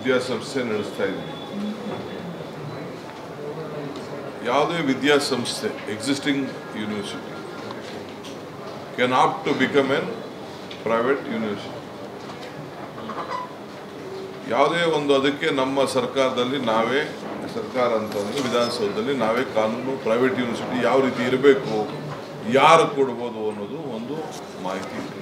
ವಿದ್ಯಾಸಂಸ್ಥೆ ನಡೆಸ್ತಾ ಇದ್ದೀವಿ ಯಾವುದೇ ವಿದ್ಯಾಸಂಸ್ಥೆ existing university can opt to become an private university ಯಾವುದೇ ಒಂದು ಅದಕ್ಕೆ ನಮ್ಮ ಸರ್ಕಾರದಲ್ಲಿ ನಾವೇ ಸರ್ಕಾರ ಅಂತಂದ್ರೆ ವಿಧಾನಸೌಧದಲ್ಲಿ ನಾವೇ ಕಾನೂನು ಪ್ರೈವೇಟ್ ಯೂನಿವರ್ಸಿಟಿ ಯಾವ ರೀತಿ ಇರಬೇಕು ಯಾರು ಕೊಡ್ಬೋದು ಅನ್ನೋದು ಒಂದು ಮಾಹಿತಿ ಇದೆ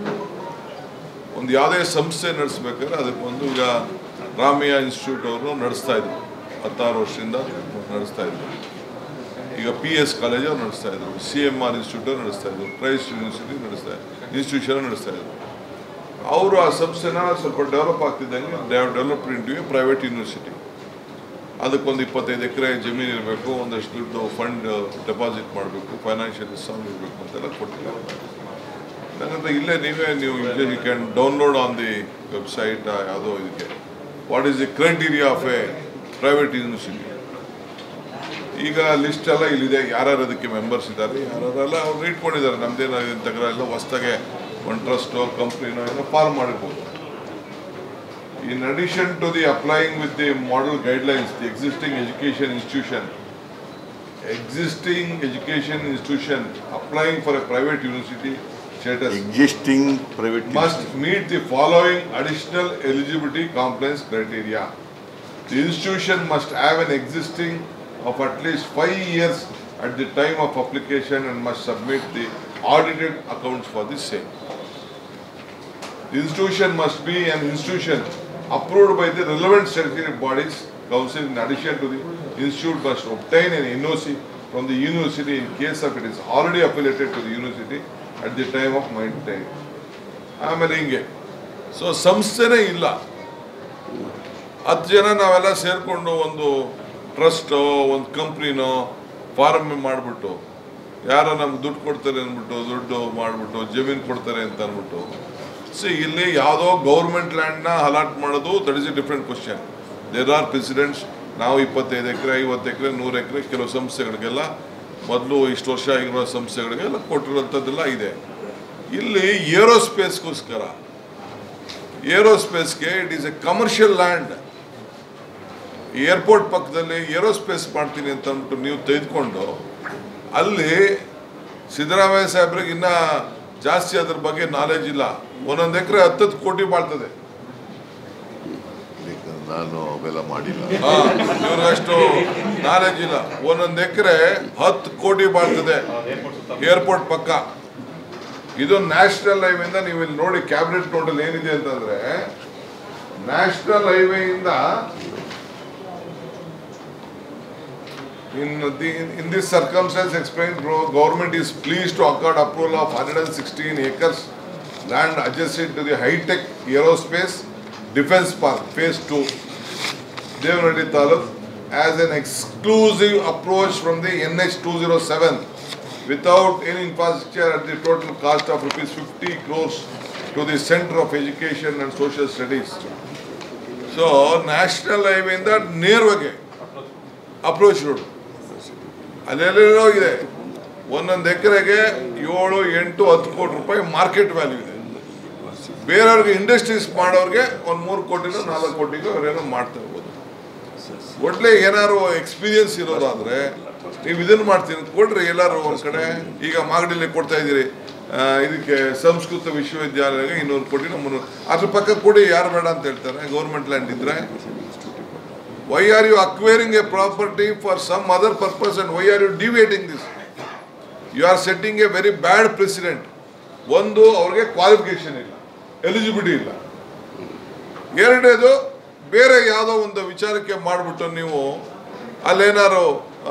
ಒಂದು ಯಾವುದೇ ಸಂಸ್ಥೆ ನಡೆಸ್ಬೇಕಾದ್ರೆ ಅದಕ್ಕೊಂದು ಈಗ ರಾಮಯ್ಯ ಇನ್ಸ್ಟಿಟ್ಯೂಟ್ ಅವರು ನಡೆಸ್ತಾ ಇದ್ರು ಹತ್ತಾರು ವರ್ಷದಿಂದ ನಡೆಸ್ತಾ ಇದ್ರು ಈಗ ಪಿ ಎಸ್ ಕಾಲೇಜ್ ಅವ್ರು ನಡೆಸ್ತಾ ಇದ್ರು ಸಿ ಎಮ್ ಆರ್ ಇನ್ಸ್ಟಿಟ್ಯೂಟ್ ಅವ್ರು ನಡೆಸ್ತಾ ಇದ್ರು ಪ್ರೈಸ್ ಯೂನಿವರ್ಸಿಟಿ ನಡೆಸ್ತಾ ಇನ್ಸ್ಟಿಟ್ಯೂಷನ್ ನಡೆಸ್ತಾ ಇದ್ರು ಅವರು ಆ ಸಂಸ್ಥೆನ ಸ್ವಲ್ಪ ಡೆವಲಪ್ ಆಗ್ತಿದ್ದಂಗೆ developed into a private university ಅದಕ್ಕೊಂದು ಇಪ್ಪತ್ತೈದು ಎಕರೆ ಜಮೀನು ಇರಬೇಕು ಒಂದಷ್ಟು ದುಡ್ಡು ಫಂಡ್ ಡೆಪಾಸಿಟ್ ಮಾಡಬೇಕು ಫೈನಾನ್ಷಿಯಲ್ ಸ್ಟ್ರಾಂಗ್ ಇರಬೇಕು ಅಂತೆಲ್ಲ ಕೊಟ್ಟಿದ್ದಾರೆ ನನಗೆ ಇಲ್ಲೇ ನೀವೇ ನೀವು you can download on the website ಯಾವುದೋ ಇದಕ್ಕೆ what is the criteria of a private university ಈಗ ಲಿಸ್ಟ್ ಎಲ್ಲ ಇಲ್ಲಿದೆ ಯಾರ್ಯಾರು ಅದಕ್ಕೆ ಮೆಂಬರ್ಸ್ ಇದ್ದಾರೆ ಯಾರ್ಯಾರೆಲ್ಲ ಅವ್ರು ಇಟ್ಕೊಂಡಿದ್ದಾರೆ ನಮ್ದೇನೋ ತಗರಲ್ಲ ಹೊಸ್ದಾಗೆ ಒಂದು ಟ್ರಸ್ಟೋ ಕಂಪ್ನಿನೋ ಏನೋ ಫಾರ್ಮ್ ಮಾಡಿರ್ಬೋದು In addition to the applying with the model guidelines, the existing education institution, existing education institution applying for a private university status existing private must meet the following additional eligibility compliance criteria. The institution must have an existing of at least five years at the time of application and must submit the audited accounts for the same. The institution must be an institution approved by the relevant statutory bodies. Council in addition to the institute must obtain an NOC from the university in case of it is already affiliated to the university at the time of maintain. ಆಮೇಲೆ ಹಿಂಗೆ so ಸಂಸ್ಥೆನೇ ಇಲ್ಲ ಹತ್ತು ಜನ ನಾವೆಲ್ಲ ಸೇರಿಕೊಂಡು ಒಂದು ಟ್ರಸ್ಟೋ ಒಂದು ಕಂಪ್ನಿನೋ form ಮಾಡಿಬಿಟ್ಟು ಯಾರೋ ನಮ್ಗೆ ದುಡ್ಡು ಕೊಡ್ತಾರೆ ಅಂದ್ಬಿಟ್ಟು ದುಡ್ಡು ಮಾಡಿಬಿಟ್ಟು ಜಮೀನು ಕೊಡ್ತಾರೆ ಅಂತ ಅಂದ್ಬಿಟ್ಟು ಸೊ ಇಲ್ಲಿ ಯಾವುದೋ ಗೌರ್ಮೆಂಟ್ ಲ್ಯಾಂಡ್ನ ಅಲಾಟ್ ಮಾಡೋದು that is a different question there are precedents ನಾವು ಇಪ್ಪತ್ತೈದು ಎಕರೆ ಐವತ್ತು ಎಕರೆ ನೂರು ಎಕರೆ ಕೆಲವು ಸಂಸ್ಥೆಗಳಿಗೆಲ್ಲ ಮೊದಲು ಇಷ್ಟು ವರ್ಷ ಆಗಿರೋ ಸಂಸ್ಥೆಗಳಿಗೆಲ್ಲ ಕೊಟ್ಟಿರೋಂಥದ್ದೆಲ್ಲ ಇದೆ ಇಲ್ಲಿ ಏರೋಸ್ಪೇಸ್ಗೋಸ್ಕರ ಏರೋಸ್ಪೇಸ್ಗೆ it is a commercial land airport ಪಕ್ಕದಲ್ಲಿ ಏರೋಸ್ಪೇಸ್ ಮಾಡ್ತೀನಿ ಅಂತ ಅಂದ್ಬಿಟ್ಟು ನೀವು ತೆಗೆದುಕೊಂಡು ಅಲ್ಲಿ ಸಿದ್ದರಾಮಯ್ಯ ಸಾಹೇಬ್ರಿಗೆ ಇನ್ನ ಜಾಸ್ತಿ ಅದ್ರ ಬಗ್ಗೆ ನಾಲೆಜ್ ಇಲ್ಲ ಒಂದೊಂದು ಎಕರೆ ಹತ್ತತ್ತು ಕೋಟಿ ಬಾಳ್ತದೆ ನಾನು ಅವೆಲ್ಲ ಮಾಡಿಲ್ಲ ಹಾ, ಇವ್ರಿಗಷ್ಟು ನಾಲೆಜ್ ಇಲ್ಲ ಒಂದೊಂದು ಎಕರೆ ಹತ್ತು ಕೋಟಿ ಬಾಳ್ತದೆ ಏರ್ಪೋರ್ಟ್ ಪಕ್ಕ ಇದು ನ್ಯಾಷನಲ್ ಹೈವೇಯಿಂದ ನೀವು ಇಲ್ಲಿ ನೋಡಿ ಕ್ಯಾಬಿನೆಟ್ ನೋಟಲ್ಲಿ ಏನಿದೆ ಅಂತಂದ್ರೆ ನ್ಯಾಷನಲ್ ಹೈವೇಯಿಂದ In the, in this circumstance explained, bro, government is pleased to accord approval of 116 acres land adjacent to the high-tech aerospace defense park, phase two, Devnadi Taluk, as an exclusive approach from the NH 207 without any infrastructure at the total cost of rupees 50 crores to the Center of Education and Social Studies. So national ಹೈವೇಯಿಂದ ನೇರವಾಗಿ approach road ಅಲ್ಲೆಲ್ಲೆಲ್ಲೋ ಇದೆ ಒಂದೊಂದು ಎಕರೆಗೆ ಏಳು ಎಂಟು ಹತ್ತು ಕೋಟಿ ರೂಪಾಯಿ ಮಾರ್ಕೆಟ್ ವ್ಯಾಲ್ಯೂ ಇದೆ ಬೇರೆಯವ್ರಿಗೆ ಇಂಡಸ್ಟ್ರೀಸ್ ಮಾಡೋರಿಗೆ ಒಂದು ಮೂರು ಕೋಟಿನೋ ನಾಲ್ಕು ಕೋಟಿಗೋ ಅವರೇನೋ ಮಾಡ್ತಾ ಇರ್ಬೋದು ಒಳ್ಳೆ ಏನಾದ್ರು ಎಕ್ಸ್ಪೀರಿಯನ್ಸ್ ಇರೋದಾದ್ರೆ ನೀವು ಇದನ್ನು ಮಾಡ್ತೀನಿ ಕೊಡ್ರಿ ಎಲ್ಲರೂ ಒಂದು ಕಡೆ ಈಗ ಮಾಗಡಿಲಿ ಕೊಡ್ತಾ ಇದ್ದೀರಿ ಆ, ಇದಕ್ಕೆ ಸಂಸ್ಕೃತ ವಿಶ್ವವಿದ್ಯಾಲಯಕ್ಕೆ ಇನ್ನೂರು ಕೋಟಿ ಮುನ್ನೂರು ಅದ್ರ ಪಕ್ಕ ಕೊಡಿ ಯಾರು ಬೇಡ ಅಂತ ಹೇಳ್ತಾರೆ ಗೌರ್ಮೆಂಟ್ ಲ್ಯಾಂಡ್ ಇದ್ರೆ why are you acquiring a property for some other purpose and why are you deviating this you are setting a very bad precedent ಒಂದು ಅವ್ರಿಗೆ ಕ್ವಾಲಿಫಿಕೇಶನ್ ಇಲ್ಲ ಎಲಿಜಿಬಿಲಿಟಿ ಇಲ್ಲ ಎರಡನೇದು ಬೇರೆ ಯಾವುದೋ ಒಂದು ವಿಚಾರಕ್ಕೆ ಮಾಡಿಬಿಟ್ಟು ನೀವು ಅಲ್ಲೇನಾರು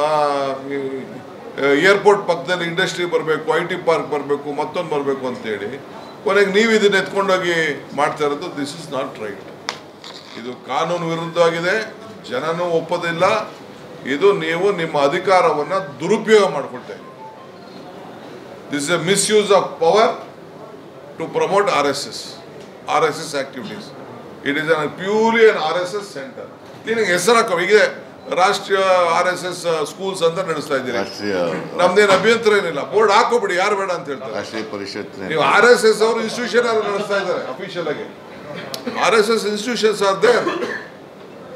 ಏರ್ಪೋರ್ಟ್ ಪಕ್ಕದಲ್ಲಿ ಇಂಡಸ್ಟ್ರಿ ಬರಬೇಕು ಐ ಟಿ ಪಾರ್ಕ್ ಬರಬೇಕು ಮತ್ತೊಂದು ಬರಬೇಕು ಅಂತೇಳಿ ಕೊನೆಗೆ ನೀವು ಇದನ್ನ ಎತ್ಕೊಂಡೋಗಿ ಮಾಡ್ತಾ ಇರೋದು ದಿಸ್ ಇಸ್ ನಾಟ್ ರೈಟ್ ಇದು ಕಾನೂನು ವಿರುದ್ಧವಾಗಿದೆ ಜನನೂ ಒಪ್ಪೋದಿಲ್ಲ ಇದು ನೀವು ನಿಮ್ಮ ಅಧಿಕಾರವನ್ನು ದುರುಪಯೋಗ ಮಾಡ್ಕೊಳ್ತಾ ಇದ್ದೀರಿ this is a misuse of power to promote R S S R S S activities it is an purely an R S S center ನಿನಗೆ ಹೆಸರು ಹಾಕೋ ಹೀಗೆ ರಾಷ್ಟ್ರೀಯ ಆರ್ ಎಸ್ ಎಸ್ ಸ್ಕೂಲ್ಸ್ ಅಂತ ನಡೆಸ್ತಾ ಇದ್ದೀರಿ ರಾಷ್ಟ್ರೀಯ ನಮ್ದೇನು ಅಭ್ಯಂತರ ಏನಿಲ್ಲ ಬೋರ್ಡ್ ಹಾಕೋಬಿಡಿ ಯಾರು ಬೇಡ ಅಂತ ಹೇಳ್ತಾರೆ ರಾಷ್ಟ್ರೀಯ ಪರಿಷತ್ ನೀವು ಆರ್ ಎಸ್ ಎಸ್ ಅವರು ಇನ್ಸ್ಟಿಟ್ಯೂಷನ್ ಅವರು ನಡೆಸ್ತಾ ಇದ್ದಾರೆ ಅಫಿಷಿಯಲ್ ಆಗಿ R S S institutions are there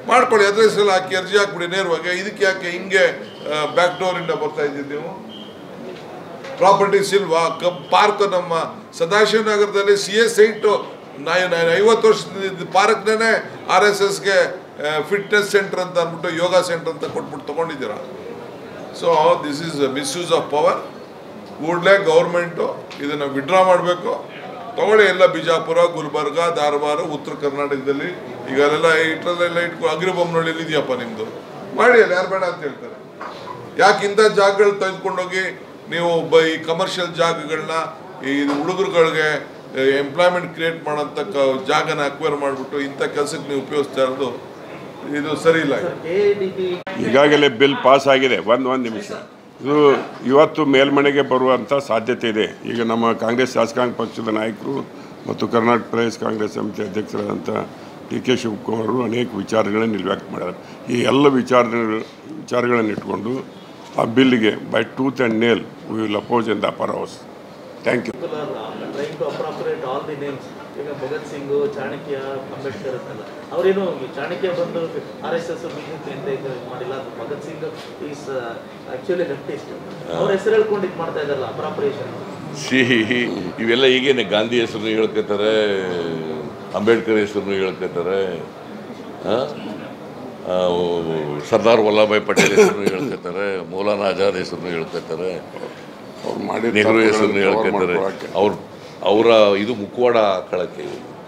ಮಾಡ್ಕೊಳ್ಳಿ ಅಡ್ರೆಸ್ ಹಾಕಿ ಅರ್ಜಿ ಹಾಕ್ಬಿಡಿ ನೇರವಾಗಿ ಇದಕ್ಕೆ ಯಾಕೆ ಹಿಂಗೆ ಬ್ಯಾಕ್ ಡೋರಿಂದ ಬರ್ತಾ ಇದ್ದೀರಿ ನೀವು ಪ್ರಾಪರ್ಟೀಸ್ ಇಲ್ವಾ ಕಬ್ ಪಾರ್ಕ್ ನಮ್ಮ ಸದಾಶಿವ ನಗರದಲ್ಲಿ ಸಿ ಎಸ್ ಐಟು ಐವತ್ತು ವರ್ಷದ ಪಾರ್ಕ್ನೇ ಆರ್ ಎಸ್ ಎಸ್ಗೆ ಫಿಟ್ನೆಸ್ ಸೆಂಟರ್ ಅಂತ ಅಂದ್ಬಿಟ್ಟು ಯೋಗ ಸೆಂಟರ್ ಅಂತ ಕೊಟ್ಬಿಟ್ಟು ತೊಗೊಂಡಿದ್ದೀರಾ so this is misuse of power ಕೂಡಲೇ ಗೌರ್ಮೆಂಟು ಇದನ್ನು ವಿಡ್ರಾ ಮಾಡಬೇಕು ತಗೊಳ್ಳಿ ಎಲ್ಲ ಬಿಜಾಪುರ ಗುಲ್ಬರ್ಗ ಧಾರವಾಡ ಉತ್ತರ ಕರ್ನಾಟಕದಲ್ಲಿ ಈಗ ಅಲ್ಲೆಲ್ಲ ಇಟ್ರಲ್ಲೆಲ್ಲ ಇಟ್ಕೊ ಅಗ್ರಿಬೊಮ್ಮನಹಳ್ಳಿಲಿ ಇದೆಯಪ್ಪ ನಿಮ್ಮದು ಮಾಡಿ ಅಲ್ಲಿ ಯಾರು ಬೇಡ ಅಂತ ಹೇಳ್ತಾರೆ ಯಾಕೆ ಇಂಥ ಜಾಗಗಳು ತೆಗೆದುಕೊಂಡೋಗಿ ನೀವು ಬ ಈ ಕಮರ್ಷಿಯಲ್ ಜಾಗಗಳನ್ನ ಈ ಹುಡುಗರುಗಳಿಗೆ ಎಂಪ್ಲಾಯ್ಮೆಂಟ್ ಕ್ರಿಯೇಟ್ ಮಾಡೋಂಥ ಕ ಜಾಗನ ಅಕ್ವೈರ್ ಮಾಡಿಬಿಟ್ಟು ಇಂಥ ಕೆಲಸಕ್ಕೆ ನೀವು ಉಪಯೋಗಿಸ್ತಾ ಇರೋದು ಇದು ಸರಿ ಇಲ್ಲ ಇದು. ಕೆಡಿಪಿ ಈಗಾಗಲೇ ಬಿಲ್ ಪಾಸ್ ಆಗಿದೆ ಒಂದು ಒಂದು ನಿಮಿಷ ಇದು ಇವತ್ತು ಮೇಲ್ಮನೆಗೆ ಬರುವಂಥ ಸಾಧ್ಯತೆ ಇದೆ ಈಗ ನಮ್ಮ ಕಾಂಗ್ರೆಸ್ ಶಾಸಕಾಂಗ ಪಕ್ಷದ ನಾಯಕರು ಮತ್ತು ಕರ್ನಾಟಕ ಪ್ರದೇಶ ಕಾಂಗ್ರೆಸ್ ಸಮಿತಿ ಅಧ್ಯಕ್ಷರಾದಂಥ ಡಿ ಕೆ ಶಿವಕುಮಾರ್ ಅವರು ಅನೇಕ ವಿಚಾರಗಳನ್ನು ಇಲ್ಲಿ ವ್ಯಕ್ತ ಮಾಡಿದ್ದಾರೆ ಈ ಎಲ್ಲ ವಿಚಾರ ವಿಚಾರಗಳನ್ನು ಇಟ್ಕೊಂಡು ಆ ಬಿಲ್ಗೆ by tooth and nail we will oppose in the upper house thank you trying to appropriate all the names ಈಗ ಭಗತ್ ಸಿಂಗ್ ಚಾಣಕ್ಯ ಅಂಬೇಡ್ಕರ್ ಅಂತಲ್ಲ ಅವರೇನು ಈ ಚಾಣಕ್ಯ ಬಂದು ಆರ್ ಎಸ್ ಎಸ್ ಬಿಜೆಪಿ ಅಂತ ಇದು ಮಾಡಿಲ್ಲ ಅದು Bhagat Singh is actually leftist ಅವ್ರ ಹೆಸರು ಹೇಳ್ಕೊಂಡು ಇದು ಮಾಡ್ತಾ ಇದಾರಲ್ಲ ಅಪ್ರಾಪರೇಷನ್ ಸಿಹಿ ಇವೆಲ್ಲ ಈಗೇನೆ ಗಾಂಧಿ ಹೆಸರು ಹೇಳ್ಕೊತಾರೆ ಅಂಬೇಡ್ಕರ್ ಹೆಸರು ಹೇಳ್ಕೊತಾರೆ ಆ? ಆ, ಸರ್ದಾರ್ ವಲ್ಲಭಾಯ್ ಪಟೇಲ್ ಹೆಸರು ಹೇಳ್ಕೊತಾರೆ ಮೌಲಾನಾ ಆಜಾದ್ ಹೆಸರು ಹೇಳ್ಕೊತಾರೆ ಅವ್ರು ಮಾಡಿ ನೆಹರು ಹೆಸರು ಹೇಳ್ಕೊತಾರೆ ಅವ್ರ ಅವರ ಇದು ಮುಖವಾಡ ಹಾಕೊಳ್ಳೋಕ್ಕೆ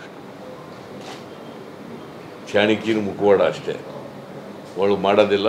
ಚಾಣಕ್ಯನ ಮುಖವಾಡ ಅಷ್ಟೇ ಅವಳು ಮಾಡೋದಿಲ್ಲ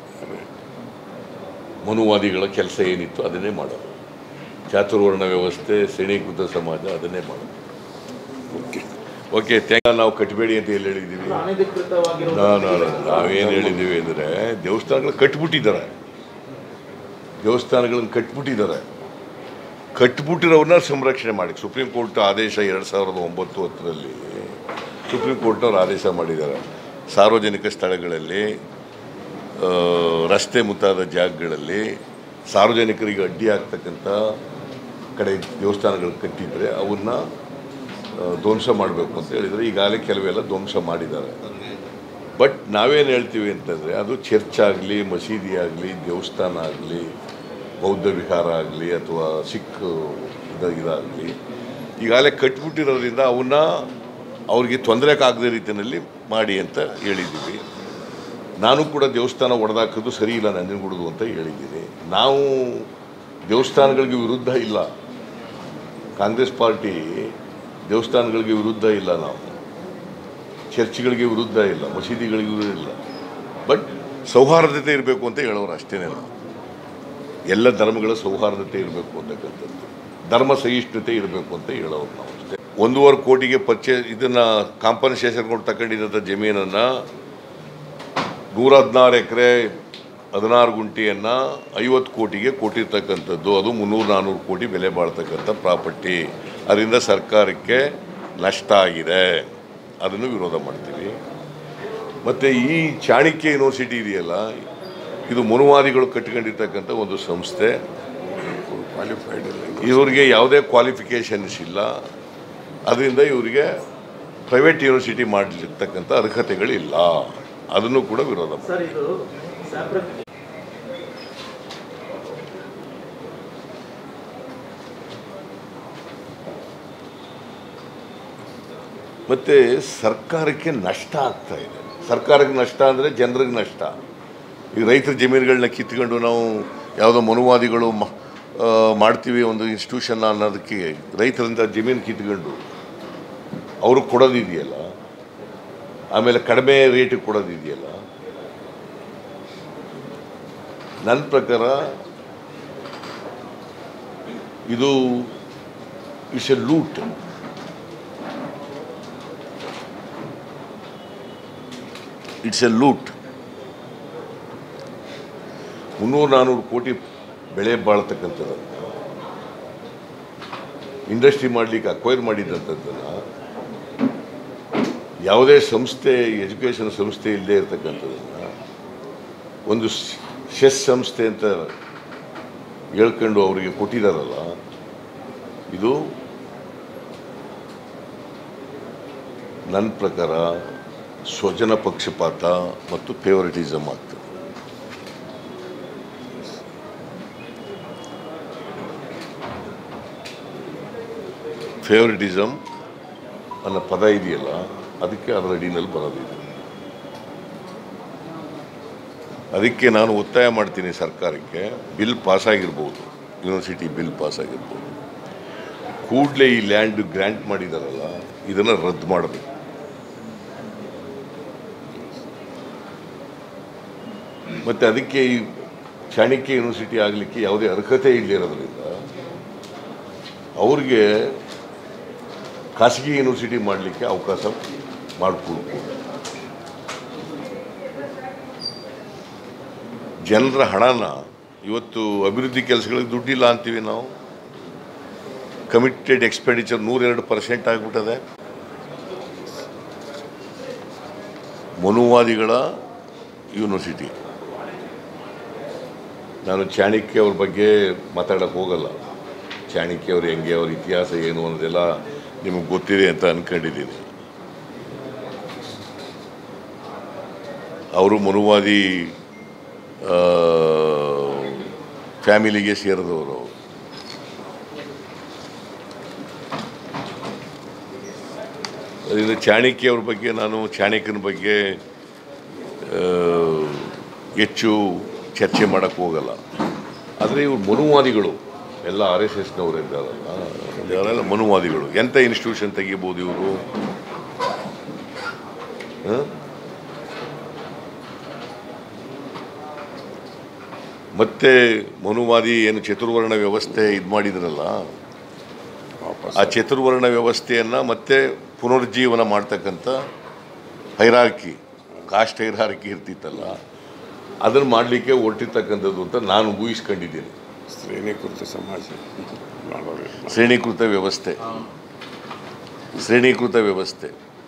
ಮನುವಾದಿಗಳ ಕೆಲಸ ಏನಿತ್ತು ಅದನ್ನೇ ಮಾಡೋದು ಚಾತುರ್ವರ್ಣ ವ್ಯವಸ್ಥೆ ಶ್ರೇಣೀಕೃತ ಸಮಾಜ ಅದನ್ನೇ ಮಾಡೋದು ಓಕೆ ಓಕೆ ಥ್ಯಾಂಕ್ ನಾವು ಕಟ್ಟಬೇಡಿ ಅಂತ ಎಲ್ಲಿ ಹೇಳಿದ್ದೀವಿ ಅನಧಿಕೃತವಾಗಿರೋ ನಾವೇನು ಹೇಳಿದ್ದೀವಿ ಅಂದರೆ ದೇವಸ್ಥಾನಗಳು ಕಟ್ಬಿಟ್ಟಿದ್ದಾರೆ ದೇವಸ್ಥಾನಗಳನ್ನು ಕಟ್ಬಿಟ್ಟಿದ್ದಾರೆ ಕಟ್ಬಿಟ್ಟಿರೋರನ್ನ ಸಂರಕ್ಷಣೆ ಮಾಡಿ ಸುಪ್ರೀಂ ಕೋರ್ಟ್ ಆದೇಶ ಎರಡು ಸಾವಿರದ ಒಂಬತ್ತು ಹತ್ತರಲ್ಲಿ ಸುಪ್ರೀಂ ಕೋರ್ಟ್ನವ್ರು ಆದೇಶ ಮಾಡಿದ್ದಾರೆ ಸಾರ್ವಜನಿಕ ಸ್ಥಳಗಳಲ್ಲಿ ಆ, ರಸ್ತೆ ಮುಂತಾದ ಜಾಗಗಳಲ್ಲಿ ಸಾರ್ವಜನಿಕರಿಗೆ ಅಡ್ಡಿ ಆಗ್ತಕ್ಕಂಥ ಕಡೆ ದೇವಸ್ಥಾನಗಳು ಕಟ್ಟಿದರೆ ಅವನ್ನ ಆ, ಧ್ವಂಸ ಮಾಡಬೇಕು ಅಂತ ಹೇಳಿದರೆ ಈಗಾಗಲೇ ಕೆಲವೆಲ್ಲ ಧ್ವಂಸ ಮಾಡಿದ್ದಾರೆ ಬಟ್ ನಾವೇನು ಹೇಳ್ತೀವಿ ಅಂತಂದರೆ ಅದು ಚರ್ಚ್ ಆಗಲಿ ಮಸೀದಿ ಆಗಲಿ ದೇವಸ್ಥಾನ ಆಗಲಿ ಬೌದ್ಧ ವಿಹಾರ ಆಗಲಿ ಅಥವಾ ಸಿಖ್ ಇದ ಇದಾಗಲಿ ಈಗಾಗಲೇ ಕಟ್ಬಿಟ್ಟಿರೋದ್ರಿಂದ ಅವನ್ನ ಅವ್ರಿಗೆ ತೊಂದರೆಗಾಗದ ರೀತಿಯಲ್ಲಿ ಮಾಡಿ ಅಂತ ಹೇಳಿದ್ದೀವಿ ನಾನು ಕೂಡ ದೇವಸ್ಥಾನ ಒಡೆದಾಕೋದು ಸರಿ ಇಲ್ಲ ನಂಜನಗೂಡದು ಅಂತ ಹೇಳಿದ್ದೀನಿ ನಾವು ದೇವಸ್ಥಾನಗಳಿಗೆ ವಿರುದ್ಧ ಇಲ್ಲ ಕಾಂಗ್ರೆಸ್ ಪಾರ್ಟಿ ದೇವಸ್ಥಾನಗಳಿಗೆ ವಿರುದ್ಧ ಇಲ್ಲ ನಾವು ಚರ್ಚ್ಗಳಿಗೆ ವಿರುದ್ಧ ಇಲ್ಲ ಮಸೀದಿಗಳಿಗೆ ವಿರುದ್ಧ ಇಲ್ಲ ಬಟ್ ಸೌಹಾರ್ದತೆ ಇರಬೇಕು ಅಂತ ಹೇಳೋರು ಅಷ್ಟೇ ನಾವು ಎಲ್ಲ ಧರ್ಮಗಳ ಸೌಹಾರ್ದತೆ ಇರಬೇಕು ಅಂತಕ್ಕಂಥದ್ದು ಧರ್ಮ ಸಹಿಷ್ಣುತೆ ಇರಬೇಕು ಅಂತ ಹೇಳೋರು ನಾವು ಅಷ್ಟೇ ಒಂದೂವರೆ ಕೋಟಿಗೆ ಪರ್ಚೇಸ್ ಇದನ್ನು ಕಾಂಪನ್ಸೇಷನ್ ಕೊಟ್ಟು ತಗೊಂಡಿದ್ದಂಥ ಜಮೀನನ್ನು ನೂರ ಹದಿನಾರು ಎಕರೆ ಹದಿನಾರು ಗುಂಟೆಯನ್ನು ಐವತ್ತು ಕೋಟಿಗೆ ಕೊಟ್ಟಿರ್ತಕ್ಕಂಥದ್ದು ಅದು ಮುನ್ನೂರು ನಾನ್ನೂರು ಕೋಟಿ ಬೆಲೆ ಬಾಳ್ತಕ್ಕಂಥ ಪ್ರಾಪರ್ಟಿ ಅದರಿಂದ ಸರ್ಕಾರಕ್ಕೆ ನಷ್ಟ ಆಗಿದೆ ಅದನ್ನು ವಿರೋಧ ಮಾಡ್ತೀವಿ ಮತ್ತು ಈ ಚಾಣಕ್ಯ ಯೂನಿವರ್ಸಿಟಿ ಇದೆಯಲ್ಲ ಇದು ಮನುವಾದಿಗಳು ಕಟ್ಕೊಂಡಿರ್ತಕ್ಕಂಥ ಒಂದು ಸಂಸ್ಥೆ ಕ್ವಾಲಿಫೈಡ್ ಇಲ್ಲ ಇವ್ರಿಗೆ ಯಾವುದೇ ಕ್ವಾಲಿಫಿಕೇಷನ್ಸ್ ಇಲ್ಲ ಅದರಿಂದ ಇವರಿಗೆ ಪ್ರೈವೇಟ್ ಯೂನಿವರ್ಸಿಟಿ ಮಾಡಲಿರ್ತಕ್ಕಂಥ ಅರ್ಹತೆಗಳಿಲ್ಲ ಅದನ್ನು ಕೂಡ ವಿರೋಧ ಮಾಡ್ತೀವಿ. ಸರ್ ಇದು ಸ್ಯಾಪ್ರಕ್ ಮತ್ತು ಸರ್ಕಾರಕ್ಕೆ ನಷ್ಟ ಆಗ್ತಾ ಇದೆ ಸರ್ಕಾರಕ್ಕೆ ನಷ್ಟ ಅಂದರೆ ಜನರಿಗೆ ನಷ್ಟ ಈಗ ರೈತರ ಜಮೀನುಗಳನ್ನ ಕಿತ್ಕೊಂಡು ನಾವು ಯಾವುದೋ ಮನುವಾದಿಗಳು ಮ ಆ, ಮಾಡ್ತೀವಿ ಒಂದು ಇನ್ಸ್ಟಿಟ್ಯೂಷನ್ ಅನ್ನೋದಕ್ಕೆ ರೈತರಿಂದ ಜಮೀನು ಕಿತ್ಕೊಂಡು ಅವ್ರಿಗೆ ಕೊಡೋದಿದೆಯಲ್ಲ ಆಮೇಲೆ ಕಡಿಮೆ ರೇಟಿಗೆ ಕೊಡೋದಿದೆಯಲ್ಲ ನನ್ನ ಪ್ರಕಾರ ಇದು it's a loot it's a loot ಮುನ್ನೂರು ನಾನ್ನೂರು ಕೋಟಿ ಬೆಳೆ ಬಾಳ್ತಕ್ಕಂಥದ್ದು ಇಂಡಸ್ಟ್ರಿ ಮಾಡಲಿಕ್ಕೆ ಅಕ್ವೈರ್ ಮಾಡಿದಂಥದ್ದನ್ನು ಯಾವುದೇ ಸಂಸ್ಥೆ ಎಜುಕೇಷನ್ ಸಂಸ್ಥೆ ಇಲ್ಲದೆ ಇರತಕ್ಕಂಥದ್ದನ್ನು ಒಂದು ಶೆಸ್ ಸಂಸ್ಥೆ ಅಂತ ಹೇಳ್ಕೊಂಡು ಅವರಿಗೆ ಕೊಟ್ಟಿದ್ದಾರಲ್ಲ ಇದು ನನ್ನ ಪ್ರಕಾರ ಸ್ವಜನ ಪಕ್ಷಪಾತ ಮತ್ತು ಫೇವರಿಟಿಸಮ್ ಆಗ್ತದೆ ಫೇವರಿಟಿಸಮ್ ಅನ್ನೋ ಪದ ಇದೆಯಲ್ಲ ಅದಕ್ಕೆ ಅದರ ಅಡಿನಲ್ಲಿ ಬರೋದಿದೆ ಅದಕ್ಕೆ ನಾನು ಒತ್ತಾಯ ಮಾಡ್ತೀನಿ ಸರ್ಕಾರಕ್ಕೆ ಬಿಲ್ ಪಾಸ್ ಆಗಿರ್ಬೋದು ಯೂನಿವರ್ಸಿಟಿ ಬಿಲ್ ಪಾಸ್ ಆಗಿರ್ಬೋದು ಕೂಡಲೇ ಈ ಲ್ಯಾಂಡ್ ಗ್ರ್ಯಾಂಟ್ ಮಾಡಿದಾರಲ್ಲ ಇದನ್ನು ರದ್ದು ಮಾಡಬೇಕು ಮತ್ತು ಅದಕ್ಕೆ ಈ ಚಾಣಕ್ಯ ಯೂನಿವರ್ಸಿಟಿ ಆಗಲಿಕ್ಕೆ ಯಾವುದೇ ಅರ್ಹತೆ ಇಲ್ಲದಿರೋದ್ರಿಂದ ಅವ್ರಿಗೆ ಖಾಸಗಿ ಯೂನಿವರ್ಸಿಟಿ ಮಾಡಲಿಕ್ಕೆ ಅವಕಾಶ ಮಾಡಿಕೊಡ್ಬೋದು ಜನರ ಹಣನ ಇವತ್ತು ಅಭಿವೃದ್ಧಿ ಕೆಲಸಗಳಿಗೆ ದುಡ್ಡಿಲ್ಲ ಅಂತೀವಿ ನಾವು ಕಮಿಟೆಡ್ ಎಕ್ಸ್ಪೆಂಡಿಚರ್ ನೂರೆರಡು ಪರ್ಸೆಂಟ್ ಆಗಿಬಿಟ್ಟದೆ ಮನುವಾದಿಗಳ ಯೂನಿವರ್ಸಿಟಿ ನಾನು ಚಾಣಕ್ಯ ಅವ್ರ ಬಗ್ಗೆ ಮಾತಾಡೋಕ್ಕೆ ಹೋಗಲ್ಲ ಚಾಣಕ್ಯ ಅವ್ರು ಹೆಂಗೆ ಅವ್ರ ಇತಿಹಾಸ ಏನು ಅನ್ನೋದೆಲ್ಲ ನಿಮಗೆ ಗೊತ್ತಿದೆ ಅಂತ ಅಂದ್ಕೊಂಡಿದ್ದೀನಿ ಅವರು ಮನುವಾದಿ ಆ, ಫ್ಯಾಮಿಲಿಗೆ ಸೇರಿದವರು ಅವರು ಅದರಿಂದ ಚಾಣಕ್ಯ ಅವ್ರ ಬಗ್ಗೆ ನಾನು ಚಾಣಕ್ಯನ ಬಗ್ಗೆ ಆ, ಹೆಚ್ಚು ಚರ್ಚೆ ಮಾಡೋಕ್ಕೆ ಹೋಗಲ್ಲ ಆದರೆ ಇವರು ಮನುವಾದಿಗಳು ಎಲ್ಲ ಆರ್ ಎಸ್ ಎಸ್ನವರು ಇದ್ದಾರಲ್ಲ ಇವರೆಲ್ಲ ಮನುವಾದಿಗಳು ಎಂಥ ಇನ್ಸ್ಟಿಟ್ಯೂಷನ್ ತೆಗಿಬೋದು ಇವರು ಮತ್ತೆ ಮನುವಾದಿ ಏನು ಚತುರ್ವರ್ಣ ವ್ಯವಸ್ಥೆ ಇದು ಮಾಡಿದ್ರಲ್ಲ ವಾಪಸ್ ಆ ಚತುರ್ವರ್ಣ ವ್ಯವಸ್ಥೆಯನ್ನು ಮತ್ತೆ ಪುನರುಜ್ಜೀವನ ಮಾಡ್ತಕ್ಕಂಥ ಹೈರಾರ್ಕಿ ಕಾಸ್ಟ್ ಹೈರಾರ್ಕಿ ಇರ್ತಿತ್ತಲ್ಲ ಅದನ್ನು ಮಾಡಲಿಕ್ಕೆ ಹೊರಟಿರ್ತಕ್ಕಂಥದ್ದು ಅಂತ ನಾನು ಊಹಿಸ್ಕೊಂಡಿದ್ದೀನಿ ಶ್ರೇಣೀಕೃತ ಸಮಾಜ ಮಾಡೋರು ಶ್ರೇಣೀಕೃತ ವ್ಯವಸ್ಥೆ ಶ್ರೇಣೀಕೃತ ವ್ಯವಸ್ಥೆ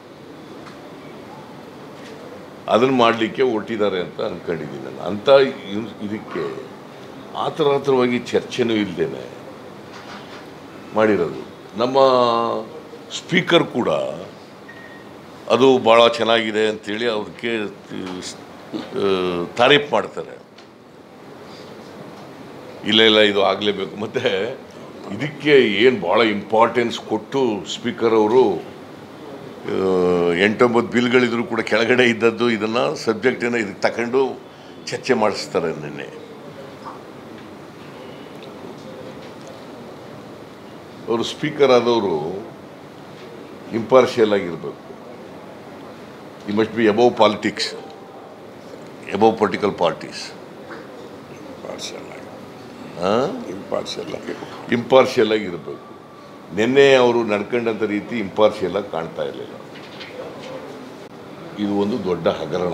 ಅದನ್ನು ಮಾಡಲಿಕ್ಕೆ ಹೊರಟಿದ್ದಾರೆ ಅಂತ ಅಂದ್ಕೊಂಡಿದ್ದೀನಿ ನಾನು ಅಂಥ ಇವ್- ಇದಕ್ಕೆ ಆತರಾತರವಾಗಿ ಚರ್ಚೆನೂ ಇಲ್ಲದೇನೆ ಮಾಡಿರೋದು ನಮ್ಮ ಸ್ಪೀಕರ್ ಕೂಡ ಅದು ಭಾಳ ಚೆನ್ನಾಗಿದೆ ಅಂತೇಳಿ ಅದಕ್ಕೆ ತಾರೀಫ್ ಮಾಡ್ತಾರೆ ಇಲ್ಲ ಇಲ್ಲ ಇದು ಆಗಲೇಬೇಕು ಮತ್ತು ಇದಕ್ಕೆ ಏನು ಭಾಳ ಇಂಪಾರ್ಟೆನ್ಸ್ ಕೊಟ್ಟು ಸ್ಪೀಕರ್ ಅವರು ಎಂಟೊಂಬತ್ತು ಬಿಲ್ಗಳಿದ್ರು ಕೂಡ ಕೆಳಗಡೆ ಇದ್ದದ್ದು ಇದನ್ನು ಸಬ್ಜೆಕ್ಟನ್ನು ಇದಕ್ಕೆ ತಗೊಂಡು ಚರ್ಚೆ ಮಾಡಿಸ್ತಾರೆ ನಿನ್ನೆ ಅವರು ಸ್ಪೀಕರ್ ಆದವರು ಇಂಪಾರ್ಷಿಯಲ್ ಆಗಿರಬೇಕು ಈ must be above politics above political parties partial ಆಗಿ ಹಾಂ ಇಂಪಾರ್ಷಲ್ ಆಗಿ ಇಂಪಾರ್ಷಿಯಲ್ ಆಗಿರಬೇಕು ನಿನ್ನೆ ಅವರು ನಡ್ಕೊಂಡಂಥ ರೀತಿ ಇಂಪಾರ್ಷಿಯಲ್ ಆಗಿ ಕಾಣ್ತಾ ಇರಲಿಲ್ಲ ಇದು ಒಂದು ದೊಡ್ಡ ಹಗರಣ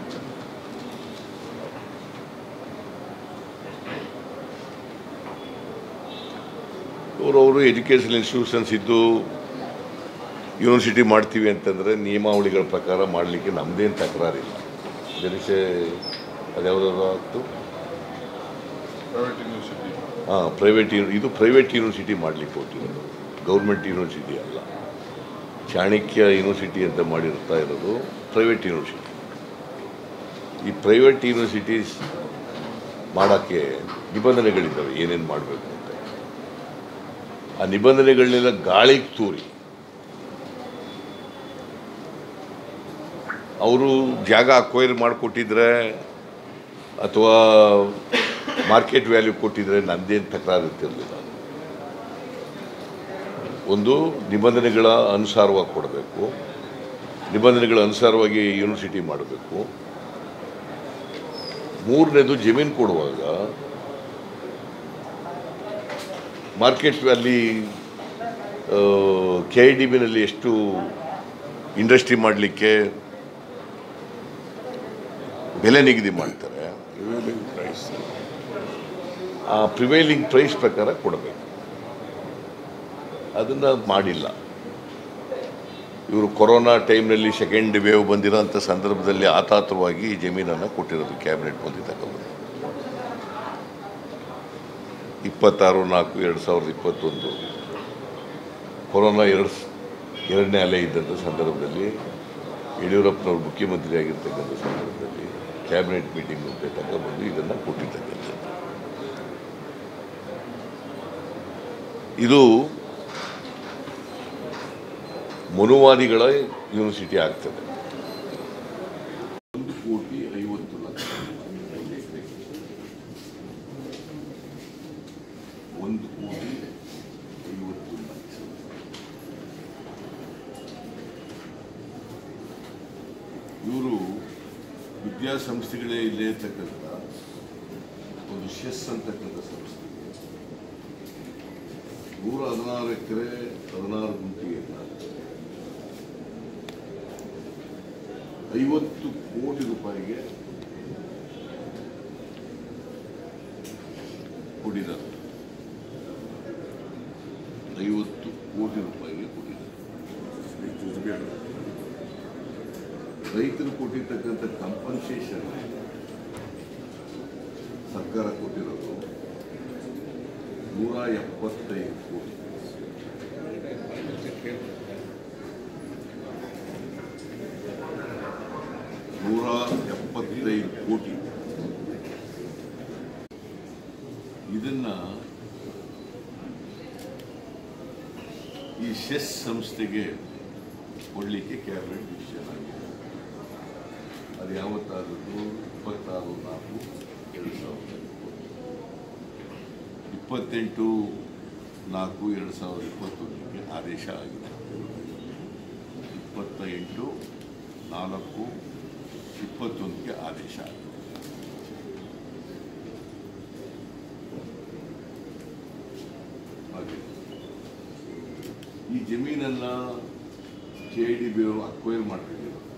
ಇವರು ಅವರು ಎಜುಕೇಷನ್ ಇನ್ಸ್ಟಿಟ್ಯೂಷನ್ಸ್ ಇದ್ದು ಯೂನಿವರ್ಸಿಟಿ ಮಾಡ್ತೀವಿ ಅಂತಂದರೆ ನಿಯಮಾವಳಿಗಳ ಪ್ರಕಾರ ಮಾಡಲಿಕ್ಕೆ ನಮ್ಮದೇನು ತಕರಾರಿಲ್ಲ ಜನಿಸೆ ಅದ್ಯಾವುದಾದ್ರು ಆಗ್ತು ಪ್ರೈವೇಟ್ ಯೂನಿವರ್ಸಿಟಿ ಹಾಂ ಪ್ರೈವೇಟ್ ಯೂನಿ ಇದು ಪ್ರೈವೇಟ್ ಯೂನಿವರ್ಸಿಟಿ ಮಾಡಲಿಕ್ಕೆ ಹೊರಟಿರೋದು ಗೌರ್ಮೆಂಟ್ ಯೂನಿವರ್ಸಿಟಿ ಅಲ್ಲ ಚಾಣಕ್ಯ ಯೂನಿವರ್ಸಿಟಿ ಅಂತ ಮಾಡಿರ್ತಾ ಇರೋದು ಪ್ರೈವೇಟ್ ಯೂನಿವರ್ಸಿಟಿ ಈ ಪ್ರೈವೇಟ್ ಯೂನಿವರ್ಸಿಟೀಸ್ ಮಾಡೋಕ್ಕೆ ನಿಬಂಧನೆಗಳಿದ್ದಾವೆ ಏನೇನು ಮಾಡಬೇಕು ಅಂತ ಆ ನಿಬಂಧನೆಗಳನ್ನೆಲ್ಲ ಗಾಳಿಗೆ ತೂರಿ ಅವರು ಜಾಗ ಅಕ್ವೈರ್ ಮಾಡಿಕೊಟ್ಟಿದ್ರೆ ಅಥವಾ ಮಾರ್ಕೆಟ್ ವ್ಯಾಲ್ಯೂ ಕೊಟ್ಟಿದ್ರೆ ನಂದೇನು ತಕರಾರು ಇರ್ತಿರಲಿಲ್ಲ ಒಂದು ನಿಬಂಧನೆಗಳ ಅನುಸಾರವಾಗಿ ಕೊಡಬೇಕು ನಿಬಂಧನೆಗಳ ಅನುಸಾರವಾಗಿ ಯೂನಿವರ್ಸಿಟಿ ಮಾಡಬೇಕು ಮೂರನೇದು ಜಮೀನು ಕೊಡುವಾಗ market value K I D ಬಿನಲ್ಲಿ ಎಷ್ಟು ಇಂಡಸ್ಟ್ರಿ ಮಾಡಲಿಕ್ಕೆ ಬೆಲೆ ನಿಗದಿ ಮಾಡ್ತಾರೆ ಪ್ರಿವೇಲಿಂಗ್ ಪ್ರೈಸ್ ಆ ಪ್ರಿವೈಲಿಂಗ್ ಪ್ರೈಸ್ ಪ್ರಕಾರ ಕೊಡಬೇಕು ಅದನ್ನು ಮಾಡಿಲ್ಲ ಇವರು ಕೊರೋನಾ ಟೈಮ್ನಲ್ಲಿ ಸೆಕೆಂಡ್ ವೇವ್ ಬಂದಿರೋಂಥ ಸಂದರ್ಭದಲ್ಲಿ ಆತಾತುರವಾಗಿ ಈ ಜಮೀನನ್ನು ಕೊಟ್ಟಿರೋದು ಕ್ಯಾಬಿನೆಟ್ ಬಂದಿದ್ದಕ್ಕವರು ಇಪ್ಪತ್ತಾರು ನಾಲ್ಕು ಎರಡು ಸಾವಿರದ ಇಪ್ಪತ್ತೊಂದು ಕೊರೋನಾ ಎರಡು ಸ್- ಎರಡನೇ ಅಲೆ ಇದ್ದಂಥ ಸಂದರ್ಭದಲ್ಲಿ ಯಡಿಯೂರಪ್ಪನವರು ಮುಖ್ಯಮಂತ್ರಿ ಆಗಿರ್ತಕ್ಕಂಥ ಸಂದರ್ಭದಲ್ಲಿ ಕ್ಯಾಬಿನೆಟ್ ಮೀಟಿಂಗ್ ಮುಖಾಂತರ ಬಂದು ಇದನ್ನು ಕೊಟ್ಟಿರ್ತಕ್ಕಂಥದ್ದು ಇದು ಮನುವಾದಿಗಳ ಯೂನಿವರ್ಸಿಟಿ ಆಗ್ತದೆ ಒಂದು ಕೋಟಿ ಐವತ್ತು ಲಕ್ಷ ಒಂದು ಎಕರೆಗೆ. ಒಂದು ಕೋಟಿ ಐವತ್ತು ಲಕ್ಷ ಇವರು ವಿದ್ಯಾಸಂಸ್ಥೆಗಳೇ ಇಲ್ಲೇ ಇರ್ತಕ್ಕಂಥ ಒಂದು ಶೆಸ್ ಅಂತಕ್ಕಂಥ ಸಂಸ್ಥೆಗೆ ನೂರ ಹದಿನಾರು ಎಕರೆ ಹದಿನಾರು ಗುಂಟೆಯನ್ನು ಐವತ್ತು ಕೋಟಿ ರೂಪಾಯಿಗೆ ಕೊಟ್ಟಿದ್ದಾರೆ ಐವತ್ತು ಕೋಟಿ ರೂಪಾಯಿಗೆ ಕೊಟ್ಟಿದ್ದಾರೆ ರೈತರು ಕೊಟ್ಟಿರ್ತಕ್ಕಂಥ ಕಂಪನ್ಸೇಷನ್ ಸರ್ಕಾರ ಕೊಟ್ಟಿರೋದು ನೂರ ಎಪ್ಪತ್ತೈದು ಕೋಟಿ ನೂರ ಎಪ್ಪತ್ತೈದು ಕೋಟಿ ಇದನ್ನ ಈ ಶೆಸ್ ಸಂಸ್ಥೆಗೆ ಕೊಡಲಿಕ್ಕೆ ಕ್ಯಾಬಿನೆಟ್ ಡಿಸಿಷನ್ ಆಗಿದೆ ಅದು ಯಾವತ್ತಾದದ್ದು ಇಪ್ಪತ್ತಾರು ನಾಲ್ಕು ಎರಡು ಸಾವಿರದ ಇಪ್ಪತ್ತು ಇಪ್ಪತ್ತೆಂಟು ನಾಲ್ಕು ಎರಡು ಸಾವಿರದ ಇಪ್ಪತ್ತೊಂದಕ್ಕೆ ಆದೇಶ ಆಗಿದೆ ಇಪ್ಪತ್ತ ಎಂಟು ನಾಲ್ಕು ಇಪ್ಪತ್ತೊಂದಕ್ಕೆ ಆದೇಶ ಆಗಿದೆ ಹಾಗೆ ಈ ಜಮೀನನ್ನ ಕೆ ಡಿ ಬಿ ಅವರು ಅಕ್ವೈರ್ ಮಾಡ್ಕೊಂಡಿದ್ರು